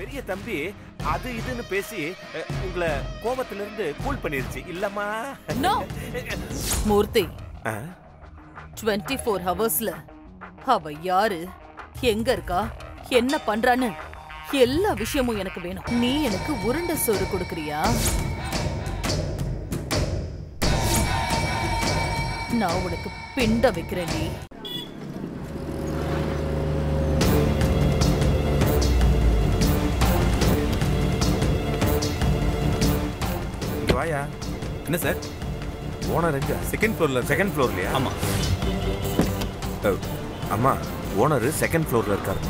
பெரிய தம்பி அது இதுன்னு பேசி அஹ், உங்களை கோபத்துல இருந்து கூல் பண்ணிருச்சு இல்லம்மா நோ மூர்த்தி ஆ? டுவெண்ட்டி ஃபோர் ஹவர்ஸ்ல அவ யாரு எங்க இருக்கா என்ன பண்றான்னு எல்லா விஷயமும் எனக்கு வேணும் நீ எனக்கு உருண்டை சோறு கொடுக்கறியா நான் உனக்கு பிண்ட வைக்கிறேன்டி இங்க வாயா என்ன சார் ஓனர் எங்க செகண்ட் ஃப்ளோர்ல செகண்ட் ஃப்ளோர்லயா ஆமா அம்மா ஓனர் செகண்ட் ஃப்ளோர்ல இருக்காரு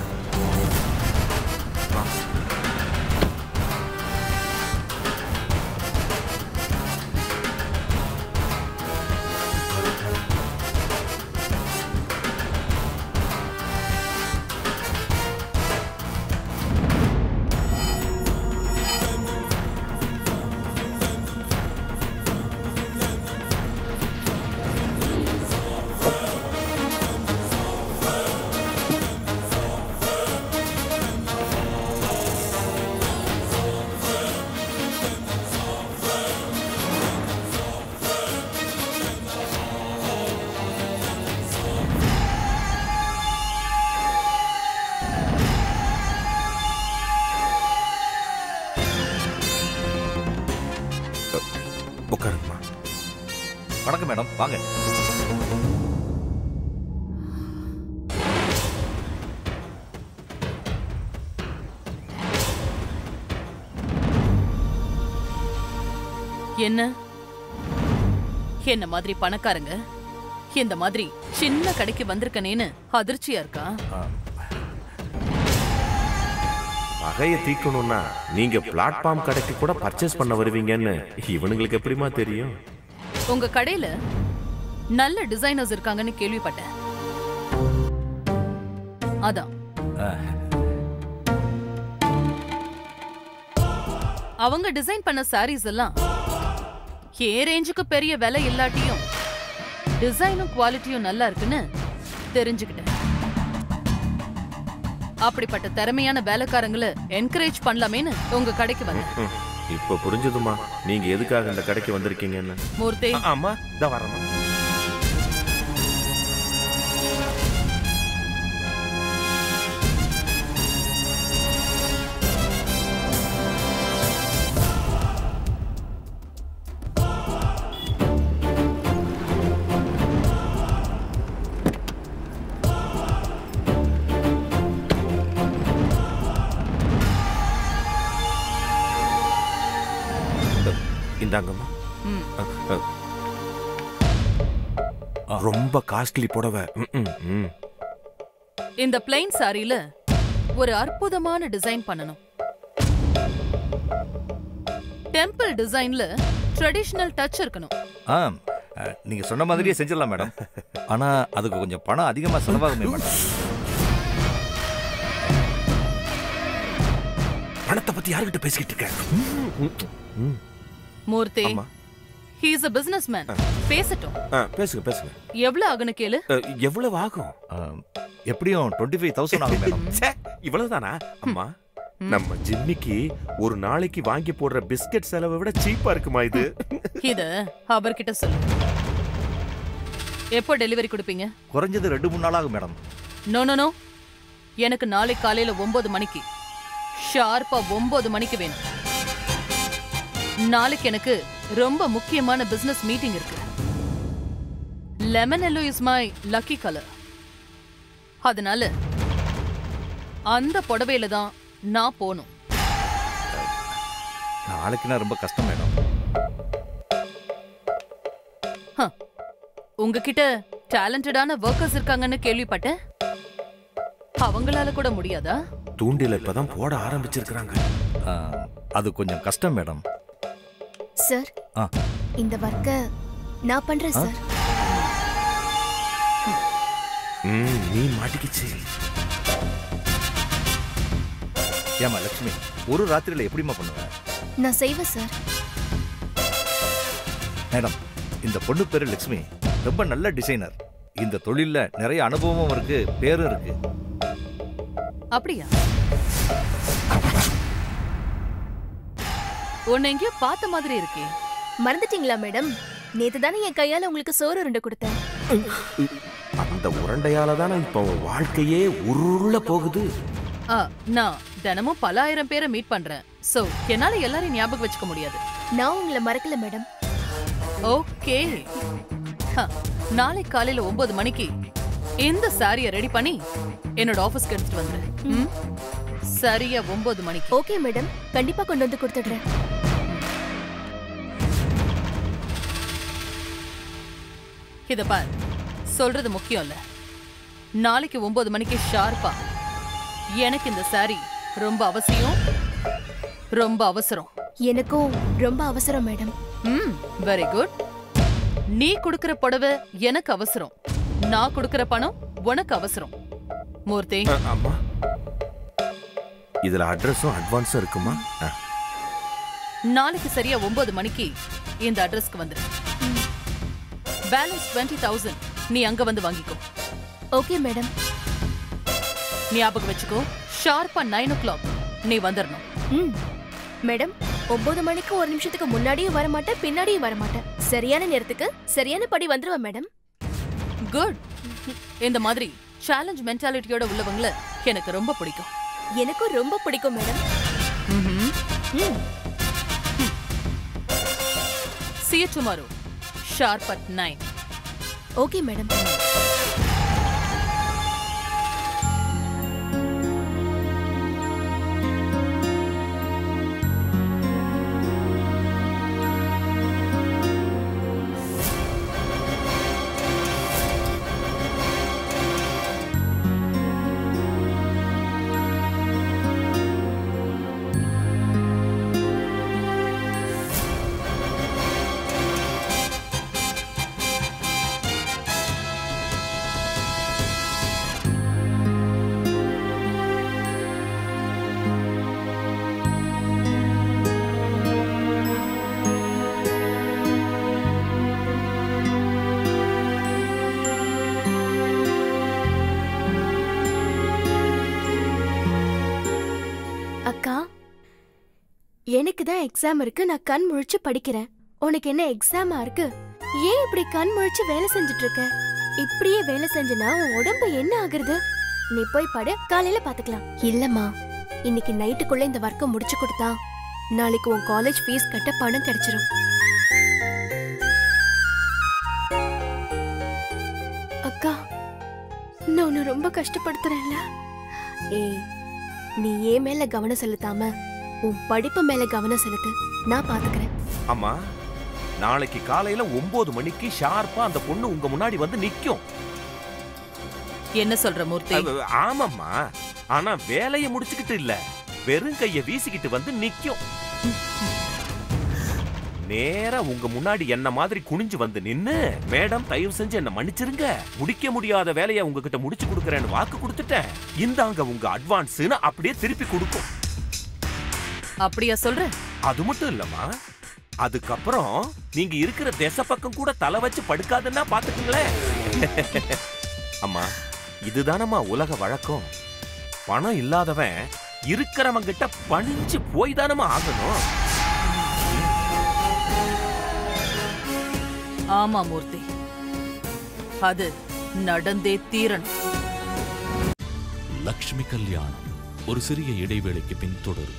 உட்காருங்கம்மா வணக்கம் மேடம் வாங்க என்ன என்ன மாதிரி பணக்காரங்க இந்த மாதிரி சின்ன கடைக்கு வந்திருக்கனேன்னு அதிர்ச்சியா இருக்கா வகையை தீக்கணும்னா நீங்க பிளாட்ஃபார்ம் கடைக்கு கூட பர்ச்சேஸ் பண்ண வருவீங்கன்னு இவனுங்களுக்கு எப்படிமா தெரியும் உங்க கடையில நல்ல டிசைனர்ஸ் இருக்காங்கன்னு கேள்விப்பட்டேன் அதான் அவங்க டிசைன் பண்ண சாரீஸ் எல்லாம் ஏ ரேஞ்சுக்கு பெரிய விலை இல்லாட்டியும் டிசைனும் குவாலிட்டியும் நல்லா இருக்குன்னு தெரிஞ்சுக்கிட்டேன் அப்படிப்பட்ட திறமையான வேலைக்காரங்களை என்கரேஜ் பண்ணலாமேன்னு உங்க கடைக்கு வந்தேன் ம், இப்ப புரிஞ்சுதுமா நீங்க எதுக்காக இந்த கடைக்கு வந்திருக்கீங்கன்னு மூர்த்தி ஆ, ஆமா இதா வரமா இந்தாங்கம்மா ம். அ, அ. ரொம்ப காஸ்ட்லி புடவை ம், ம், ம். இந்த பிளைன் சாரியில ஒரு அற்புதமான டிசைன் பண்ணணும் டெம்பிள் டிசைன்ல ட்ரெடிஷனல் டச் இருக்கணும் ஆ அஹ், நீங்க சொன்ன மாதிரியே செஞ்சிடலாம் மேடம் ஆனா அதுக்கு கொஞ்சம் பணம் அதிகமா செலவாகுமே மேடம் பணத்தை பத்தி யாருகிட்ட பேசிக்கிட்டு இருக்க ம், ம், ம். மூர்த்தி ஆமா. ஹீ இஸ் a businessman பேசட்டும் ஆ, பேசுங்க பேசுங்க எவ்வளவு ஆகுன்னு கேளு அ, எவ்வளவு ஆகும் ஆ, எப்படியும் டுவெண்ட்டி ஃபைவ் தௌசண்ட் ஆகும் மேடம் ச்சே, இவ்வளவுதானா அம்மா நம்ம ஜிம்மிக்கு ஒரு நாளைக்கு வாங்கி போடுற பிஸ்கட் செலவை விட சீப்பா இருக்குமா இது இத அவர்கிட்ட சொல்லு எப்போ டெலிவரி கொடுப்பீங்க குறைஞ்சது ரெண்டு மூணு நாள் ஆகும் மேடம் நோ நோ நோ எனக்கு நாளை காலையில ஒன்பது மணிக்கு ஷார்ப்பா ஒன்பது மணிக்கு வேணும் நாளைக்கு எனக்கு ரொம்ப முக்கியமான பிசினஸ் மீட்டிங் இருக்கு lemon yellow is my lucky colour அதனால அந்த புடவையில தான் நான் போகணும் நாளைக்குனா ரொம்ப கஷ்டம் மேடம் ஹ, உங்ககிட்ட டேலண்டடான ஒர்க்கர்ஸ் இருக்காங்கன்னு கேள்விப்பட்டேன் அவங்களால கூட முடியாதா தூண்டில இப்பதான் போட ஆரம்பிச்சிருக்காங்க ஆ, அது கொஞ்சம் கஷ்டம் மேடம் சார் ஆ. இந்த ஒர்க்க நான் பண்றேன் சார் ம், நீ மாட்டிக்கிச்சு ஏமா லட்சுமி ஒரு ராத்திரியில எப்படிம்மா பண்ணுவேன் நான் செய்வேன் சார் மேடம் இந்த பொண்ணு பேரு லட்சுமி ரொம்ப நல்ல டிசைனர் இந்த தொழில்ல நிறைய அனுபவமும் இருக்கு பேரும் இருக்கு அப்படியா உன்னை எங்கேயோ பார்த்த மாதிரி இருக்கே மறந்துட்டீங்களா மேடம் நேத்து தானே என் கையால உங்களுக்கு சோறு உருண்டை கொடுத்தேன் அந்த உருண்டையால தானே இப்போ உன் வாழ்க்கையே உருள போகுது ஆ, நான் தினமும் பல ஆயிரம் பேரை மீட் பண்றேன் சோ என்னால எல்லாரையும் ஞாபகம் வச்சுக்க முடியாது நான் உங்களை மறக்கல மேடம் ஓகே ஹ, நாளை காலையில ஒன்பது மணிக்கு இந்த சாரிய ரெடி பண்ணி என்னோட ஆபீஸ்க்கு எடுத்துட்டு வந்துரு ம்? சரியா ஒன்பது மணிக்கு ஓகே மேடம் கண்டிப்பா கொண்டு வந்து கொடுத்துடுறேன் இத பார் சொல்றது முக்கியம் இல்ல நாளைக்கு ஒன்பது மணிக்கு ஷார்ப்பா எனக்கு இந்த சாரி ரொம்ப அவசியம் ரொம்ப அவசரம் எனக்கும் ரொம்ப அவசரம் மேடம் ம் வெரி குட் நீ கொடுக்கிற புடவை எனக்கு அவசரம் நான் கொடுக்கிற பணம் உனக்கு அவசரம் மூர்த்தி அ, அம்மா இதுல அட்ரஸும் அட்வான்ஸும் இருக்குமா அ, நாளைக்கு சரியா ஒன்பது மணிக்கு இந்த அட்ரஸ்க்கு வந்துரு பேலன்ஸ் டுவெண்ட்டி தௌசண்ட் நீ அங்க வந்து வாங்கிக்கோ ஓகே மேடம் ஞாபகம் வச்சுக்கோ ஷார்ப்பா நைன் ஓ கிளாக் நீ வந்துடணும் ம் மேடம் ஒன்பது மணிக்கு ஒரு நிமிஷத்துக்கு முன்னாடியும் வர மாட்டேன் பின்னாடியும் வர மாட்டேன் சரியான நேரத்துக்கு சரியான படி வந்துருவேன் மேடம் குட் இந்த மாதிரி சேலஞ்ச் மென்டாலிட்டியோட உள்ளவங்கள எனக்கு ரொம்ப பிடிக்கும் எனக்கும் ரொம்ப பிடிக்கும் மேடம் ம் See you tomorrow. Sharp at 9. Okay madam அக்கா எனக்கு தான் எக்ஸாம் இருக்கு நான் கண் முழிச்சு படிக்கிறேன் உனக்கு என்ன எக்ஸாமா இருக்கு ஏன் இப்படி கண் முழிச்சு வேலை செஞ்சுட்டு இருக்க இப்படியே வேலை செஞ்சனா உன் உடம்பு என்ன ஆகுறது நீ போய் படு காலையில பாத்துக்கலாம் இல்லம்மா இன்னைக்கு நைட்டுக்குள்ள இந்த ஒர்க்கை முடிச்சு கொடுத்தா நாளைக்கு உன் காலேஜ் ஃபீஸ் கட்ட பணம் கிடைச்சிரும் அக்கா நான் உன்னை ரொம்ப கஷ்டப்படுத்துறேன்ல ஏய் நீ ஏன் மேல கவனம் செலுத்தாம உன் படிப்பு மேல கவனம் செலுத்து நான் பாத்துக்கிறேன் அம்மா நாளைக்கு காலையில ஒன்பது மணிக்கு ஷார்ப்பா அந்த பொண்ணு உங்க முன்னாடி வந்து நிக்கும் என்ன சொல்ற மூர்த்தி அது- ஆமாம்மா ஆனா வேலையை முடிச்சுக்கிட்டு இல்ல வெறும் கைய வீசிக்கிட்டு வந்து நிக்கும் நேரா உங்க முன்னாடி என்ன மாதிரி குனிஞ்சு வந்து நின்னு மேடம் தயவு செஞ்சு என்ன மன்னிச்சிருங்க முடிக்க முடியாத வேலையை உங்ககிட்ட முடிச்சு கொடுக்கறேன்னு வாக்கு கொடுத்துட்டேன் இந்தாங்க உங்க அட்வான்ஸ்னு அப்படியே திருப்பி கொடுக்கும் அப்படியா சொல்ற அது மட்டும் இல்லம்மா அதுக்கப்புறம் நீங்க இருக்கிற திசை பக்கம் கூட தலை வச்சு படுக்காதுன்னா பாத்துக்குங்களேன் அம்மா இதுதானம்மா உலக வழக்கம் பணம் இல்லாதவன் இருக்கிறவன் கிட்ட பணிஞ்சு போய் தானம்மா ஆகணும் ஆமா மூர்த்தி அது நடந்தே தீரணும் லக்ஷ்மி கல்யாணம் ஒரு சிறிய இடைவேளைக்கு பின் தொடரும்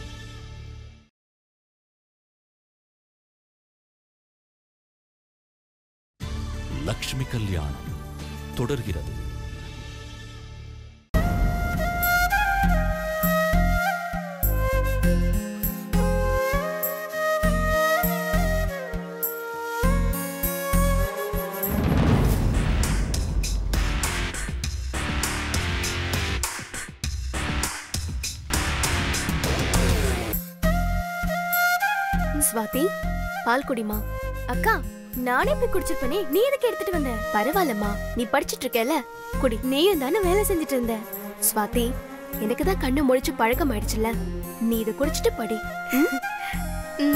லக்ஷ்மி கல்யாணம் தொடர்கிறது ஸ்வாதி பால் குடிமா அக்கா நானே போய் குடிச்சிருப்பனே நீ எதுக்கு எடுத்துட்டு வந்த பரவாயில்லம்மா நீ படிச்சிட்டு இருக்கல குடி நீயும் தானே வேலை செஞ்சுட்டு இருந்த ஸ்வாதி எனக்கு தான் கண்ணு முழிச்சு பழக்கம் ஆயிடுச்சுல நீ இதை குடிச்சிட்டு படி ம்? ம்.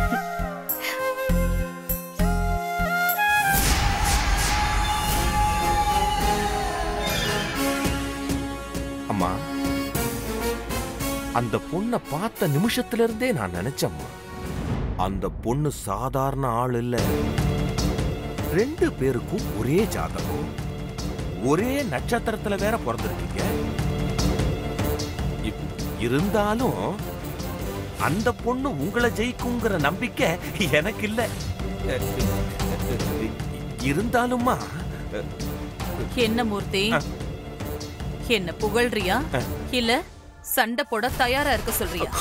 அம்மா அந்த பொண்ணை பார்த்த நிமிஷத்துல இருந்தே நான் நினைச்சேம்மா அந்த பொண்ணு சாதாரண ஆள் இல்ல ரெண்டு பேருக்கும் ஒரே ஜாதகம் ஒரே நட்சத்திரத்துல வேற பிறந்திருக்கீங்க இ- இருந்தாலும் அந்த பொண்ணு உங்களை ஜெயிக்குங்கிற நம்பிக்கை எனக்கு இல்ல இருந்தாலுமா என்ன மூர்த்தி ஆ. என்ன புகழ்றியா ஆ. இல்ல சண்டை போட தயாரா இருக்க சொல்றியா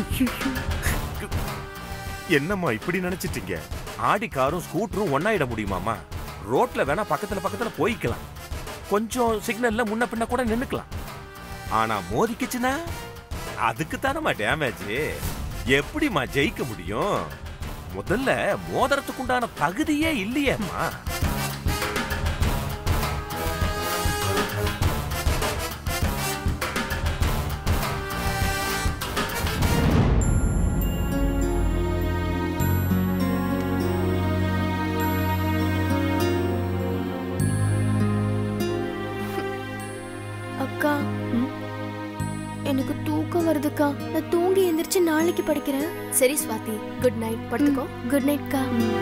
என்னம்மா இப்படி நினைச்சிட்டீங்க ஆடி காரும் ஸ்கூட்டரும் ஒன்னாயிட முடியுமாமா ரோட்ல வேணா பக்கத்துல பக்கத்துல போய்க்கலாம் கொஞ்சம் சிக்னல்ல முன்ன பின்ன கூட நின்னுக்கலாம் ஆனா மோதிக்குச்சுன்னா அதுக்கு தானம்மா டேமேஜ் எப்படிம்மா ஜெயிக்க முடியும் முதல்ல மோதிரத்துக்குண்டான தகுதியே இல்லையேம்மா அக்கா எனக்கு தூக்கம் வருதுக்கா நான் தூங்கி எந்திரிச்சு நாளைக்கு படிக்கிறேன் சரி ஸ்வாதி குட் நைட் படுத்துக்கோ குட் நைட்க்கா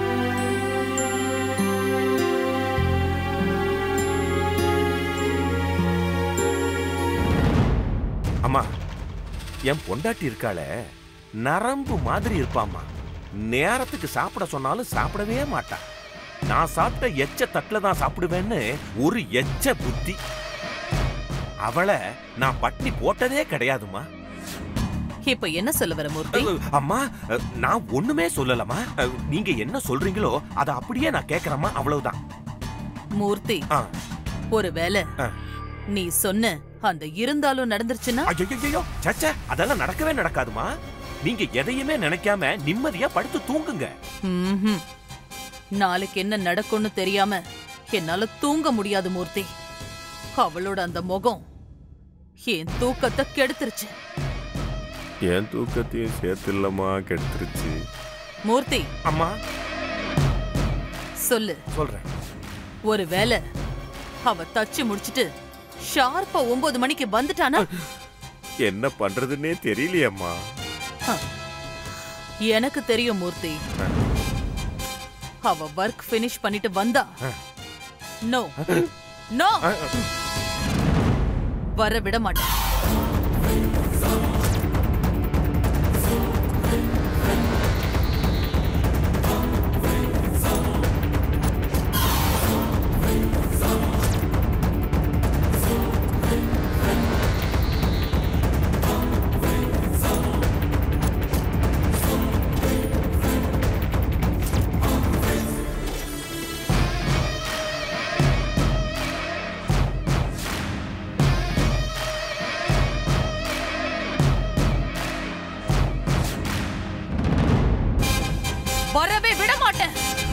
அம்மா என் பொண்டாட்டி இருக்காளே நரம்பு மாதிரி இருப்பாம்மா நேரத்துக்கு சாப்பிட சொன்னாலும் சாப்பிடவே மாட்டா நான் சாப்பிட்ட எச்ச தட்டுல தான் சாப்பிடுவேன்னு ஒரு எச்ச புத்தி அவளை நான் பட்னி போட்டதே கிடையாதுமா இப்ப என்ன சொல்ல வர மூர்த்தி அம்மா நான் ஒண்ணுமே சொல்லலம்மா நீங்க என்ன சொல்றீங்களோ அதை அப்படியே நான் கேக்குறேம்மா அவ்வளவுதான் மூர்த்தி ஆ. ஒருவேளை ஆ. நீ சொன்ன அந்த இருந்தாலும் நடந்துருச்சுன்னா ஐயோ சச்ச அதெல்லாம் நடக்கவே நடக்காதுமா நீங்க எதையுமே நினைக்காம நிம்மதியா படுத்து தூங்குங்க ம்ஹும். நாளைக்கு என்ன நடக்கும்னு தெரியாம என்னால தூங்க முடியாது மூர்த்தி அவளோட அந்த முகம் என் தூக்கத்தை கெடுத்துருச்சு என் தூக்கத்தையும் சேர்த்து இல்லம்மா கெடுத்துருச்சு மூர்த்தி அம்மா சொல்லு சொல்றேன் ஒருவேளை அவ தச்சு முடிச்சிட்டு ஷார்ப்பா ஒன்பது மணிக்கு வந்துட்டானா என்ன பண்றதுன்னே தெரியலையம்மா எனக்கு தெரியும் மூர்த்தி அவ ஒர்க் finish பண்ணிட்டு வந்தா நோ நோ வர விட மாட்டேன் வரவே விட மாட்டேன்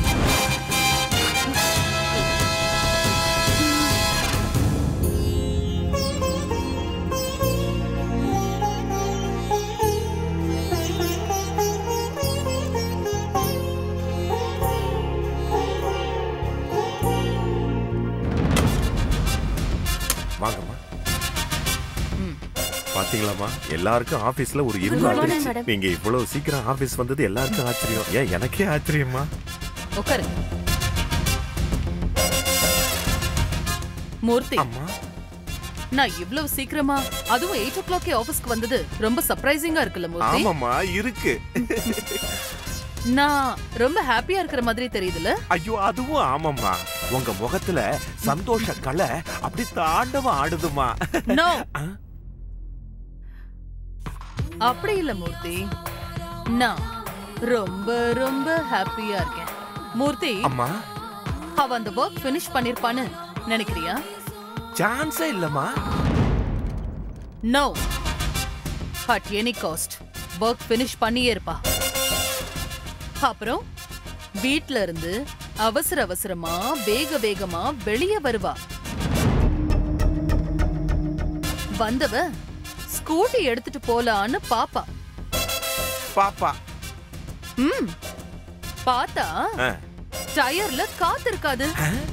வாங்கம்மா பாத்தீங்களாம்மா எல்லாருக்கும் ஆபீஸ்ல ஒரு இரும்பு Good morning, ஆயிடுச்சு. madam. நீங்க இவ்வளவு சீக்கிரம் ஆபீஸ் வந்தது எல்லாருக்கும் ஆச்சரியம் ஏன் எனக்கே ஆச்சரியமா உட்காரு மூர்த்தி அம்மா நான் இவ்வளவு சீக்கிரமா அதுவும் எயிட் ஓ கிளாக்கே ஆபீஸ்க்கு வந்தது ரொம்ப சர்ப்ரைசிங்கா இருக்குல்ல மூர்த்தி ஆமாம்மா இருக்கு நான் ரொம்ப ஹாப்பியா இருக்கிற மாதிரி தெரியுதுல ஐயோ அதுவும் ஆமாம்மா உங்க முகத்துல சந்தோஷ கலை அப்படி தாண்டவம் ஆடுதுமா நோ ஆ? அப்படி இல்ல மூர்த்தி நான் ரொம்ப ரொம்ப ஹாப்பியா இருக்கேன் மூர்த்தி அம்மா அவ அந்த ஒர்க் finish பண்ணிருப்பான்னு நினைக்கிறியா சான்ஸே இல்லம்மா no at any cost work finish பண்ணியே இருப்பா அப்புறம் வீட்ல இருந்து அவசர அவசரமா வேக வேகமா வெளியே வருவா வந்தவ ஸ்கூட்டி எடுத்துட்டு போலான்னு பாப்பா பாப்பா ம் பார்த்தா ஆ. டயர்ல காத்து இருக்காது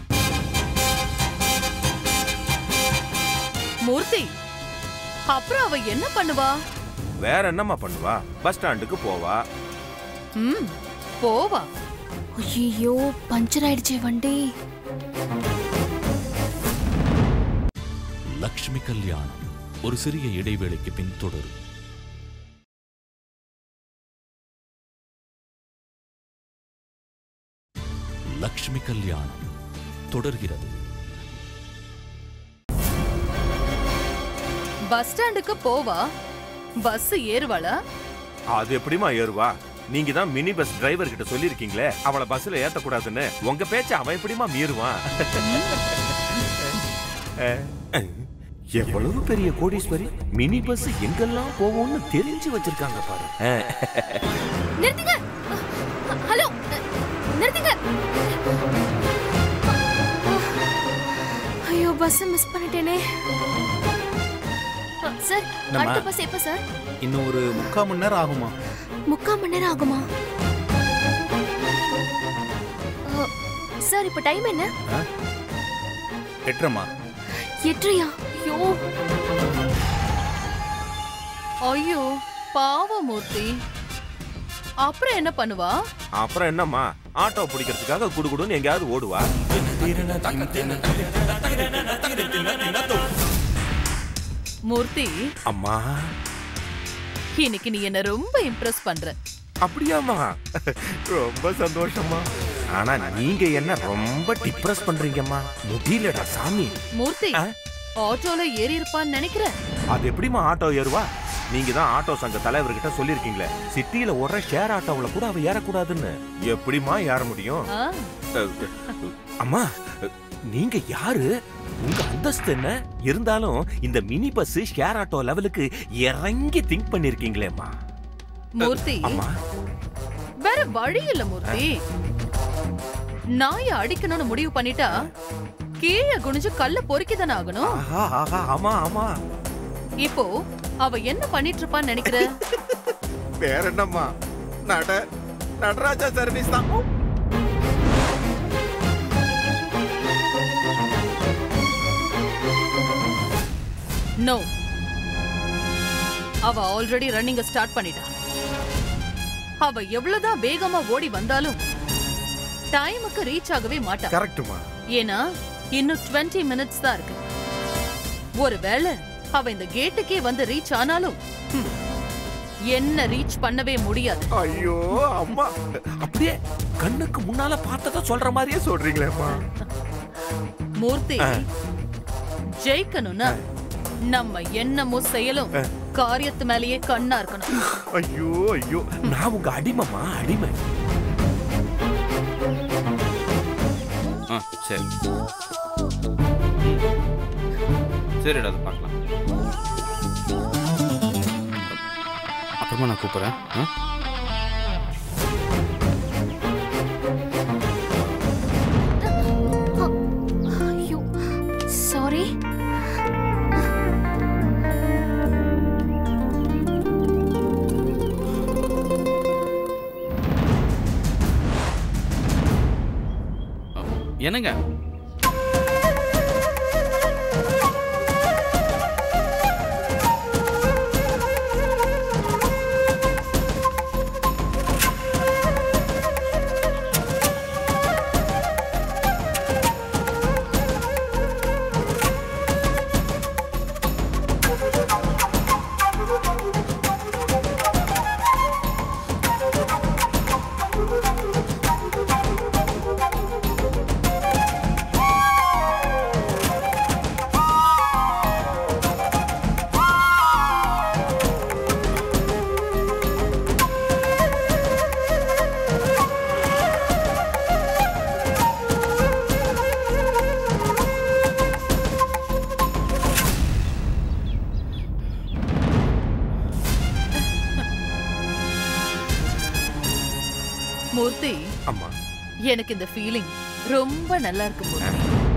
மூர்த்தி அப்புறம் அவ என்ன பண்ணுவா வேற என்னம்மா பண்ணுவா பஸ் ஸ்டாண்டுக்கு போவா ம் போவா ஐயோ பஞ்சர் ஆயிடுச்சே வண்டி லக்ஷ்மி கல்யாணம் ஒரு சிறிய இடைவேளைக்கு பின் தொடரும் லக்ஷ்மி கல்யாணம் தொடர்கிறது பஸ் ஸ்டாண்டுக்கு போவா பஸ் ஏறுவாளா அது எப்படிமா ஏறுவா நீங்க தான் மினி பஸ் டிரைவர் கிட்ட சொல்லிருக்கீங்களே அவளை பஸ்ல ஏத்த கூடாதுன்னு உங்க பேச்ச அவன் எப்படிமா மீறுவான் எவ்வளவு பெரிய கோடீஸ்வரி மினி பஸ் எங்கெல்லாம் போகும்னு தெரிஞ்சு வச்சிருக்காங்க பாரு அஹ், நிறுத்துங்க ஹலோ நிறுத்துங்க ஐயோ பஸ் மிஸ் பண்ணிட்டேனே சார் அடுத்த பஸ் எப்ப சார் இன்னும் ஒரு முக்கால் மணி நேரம் ஆகுமா முக்கால் மணி நேரம் ஆகுமா அ, சார் இப்ப டைம் என்ன எட்டுறமா எட்டரையா ஐயோ ஐயோ பாவமூர்த்தி அப்புறம் என்ன பண்ணுவா அப்புறம் என்னம்மா ஆட்டோ பிடிக்கிறதுக்காக குடுகுடுன்னு எங்கேயாவது ஓடுவா மூர்த்தி அம்மா இன்னைக்கு நீ என்ன ரொம்ப இம்ப்ரெஸ் பண்ற அப்படியாம்மா ரொம்ப சந்தோஷமா ஆனா நீங்க என்ன ரொம்ப டிப்ரெஸ் பண்றீங்கம்மா முடியலடா சாமி மூர்த்தி ஆ? ஆட்டோல ஏறி இருப்பான்னு நினைக்கிறேன் அது எப்படிம்மா ஆட்டோ ஏறுவா நீங்க தான் ஆட்டோ சங்க தலைவர்கிட்ட சொல்லிருக்கீங்களே சிட்டியில ஓடுற ஷேர் ஆட்டோவுல கூட அவ ஏறக்கூடாதுன்னு எப்படிம்மா ஏற முடியும் ஆ, அஹ், அம்மா நீங்க யாரு உங்க அந்தஸ்து என்ன இருந்தாலும் இந்த மினி பஸ் ஷேர் ஆட்டோ லெவலுக்கு இறங்கி திங்க் பண்ணிருக்கீங்களேம்மா மூர்த்தி அம்மா வேற வழி இல்ல மூர்த்தி நாய அடிக்கணும்னு முடிவு பண்ணிட்டா கீழே குனிஞ்சு கல்ல பொறுக்கிதானே ஆகணும் ஆஹா ஆஹா ஆமா ஆமா இப்போ அவ என்ன பண்ணிட்டு இருப்பான்னு நினைக்கிற வேற என்னம்மா நட நடராஜா சர்வீஸ் தான் நோ அவ ஆல்ரெடி ரன்னிங்க ஸ்டார்ட் பண்ணிட்டா அவ எவ்வளவுதான் வேகமா ஓடி வந்தாலும் டைமுக்கு ரீச் ஆகவே மாட்டா கரெக்ட்டுமா ஏன்னா இன்னும் 20 மினிட்ஸ் தான் இருக்கு ஒருவேளை அவ இந்த கேட்டுக்கே வந்து ரீச் ஆனாலும் ஹம், என்ன ரீச் பண்ணவே முடியாது ஐயோ அம்மா அப்படியே கண்ணுக்கு முன்னால பார்த்ததா சொல்ற மாதிரியே சொல்றீங்களேம்மா மூர்த்தி ஜெயிக்கணும்னா நம்ம எண்ணமும் செயலும் காரியத்து மேலேயே கண்ணா இருக்கணும் ஐயோ ஐயோ நான் உங்க அடிமைமா அடிமை ஆ சரி சரிடா அதை பார்க்கலாம் அப்புறமா நான் கூப்பிட்றேன் ஆ ஐயோ சாரி என்னங்க மூர்த்தி அம்மா எனக்கு இந்த ஃபீலிங் ரொம்ப நல்லா இருக்கு மூர்த்தி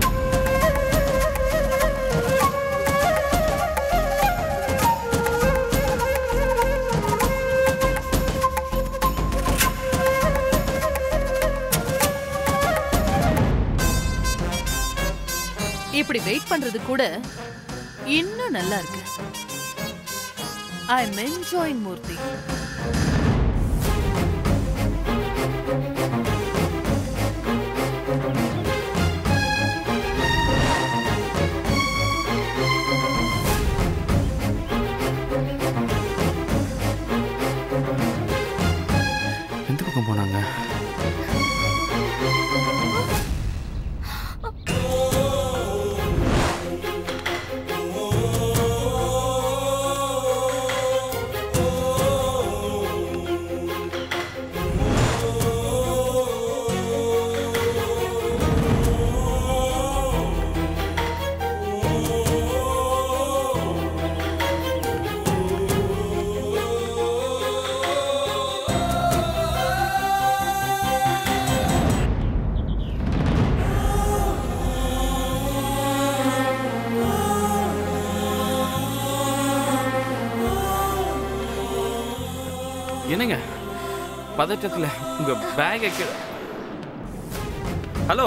இப்படி வெயிட் பண்றது கூட இன்னும் நல்லா இருக்கு ஐ எம் என்ஜாயிங் மூர்த்தி என்னங்க பதட்டத்துல உங்க பேக்கை ஹலோ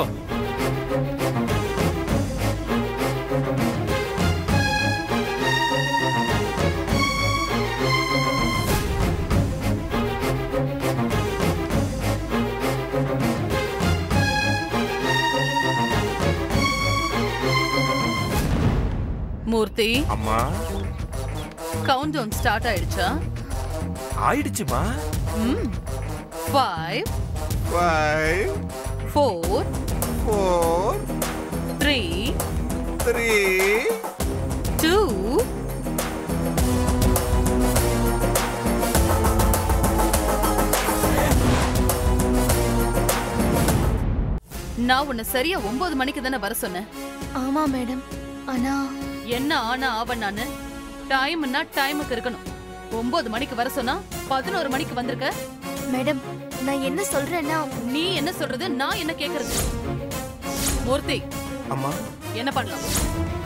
மூர்த்தி அம்மா கவுண்ட் டவுன் ஸ்டார்ட் ஆயிடுச்சா ஆயிடுச்சுமா ம் five five four four three three two நான் உன்னை சரியா ஒன்பது மணிக்கு தானே வர சொன்னேன் ஆமா மேடம் ஆனா என்ன ஆனா ஆவண்ணான்னு டைம்னா டைமுக்கு இருக்கணும் ஒன்பது மணிக்கு வர சொன்னா பதினோரு மணிக்கு வந்திருக்க மேடம் நான் என்ன சொல்றேன்னா நீ என்ன சொல்றது நான் என்ன கேக்குறது மூர்த்தி அம்மா என்ன பண்ணலாம்